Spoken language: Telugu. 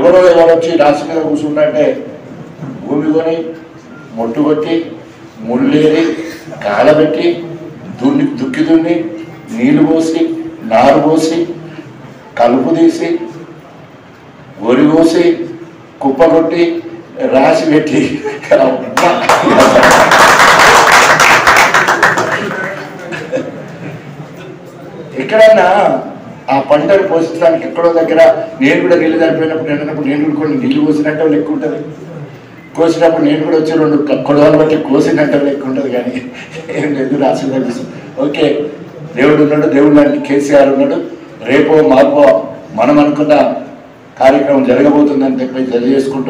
ఎవరో ఎవరు వచ్చి రాసి మీద కూర్చుంటే భూమి కొని మొట్టు కొట్టి ముళ్ళేరి కాలబెట్టి దున్ని దుక్కి దున్ని నీళ్లు పోసి నారు పోసి కలుపు తీసి వరి పోసి కుప్ప కొట్టి రాసి పెట్టి అబ్బా! ఎక్కడన్నా ఆ పంటను పోషించడానికి ఎక్కడో దగ్గర నేను కూడా నీళ్ళు చనిపోయినప్పుడు నేను అన్నప్పుడు నేను కూడా కొన్ని నీళ్ళు పోసినట్టు లెక్క ఉంటుంది కోసినప్పుడు నేను కూడా వచ్చి రెండు క- కొడవలు బట్టి కోసినట్టు లెక్క ఉంటుంది కానీ ఏం లేదు రాసి తెలుసు ఓకే దేవుడు ఉన్నాడు దేవుడు లాంటి కేసీఆర్ ఉన్నాడు రేపో మార్పో మనం అనుకున్న కార్యక్రమం జరగబోతుందని చెప్పి తెలియజేసుకుంటూ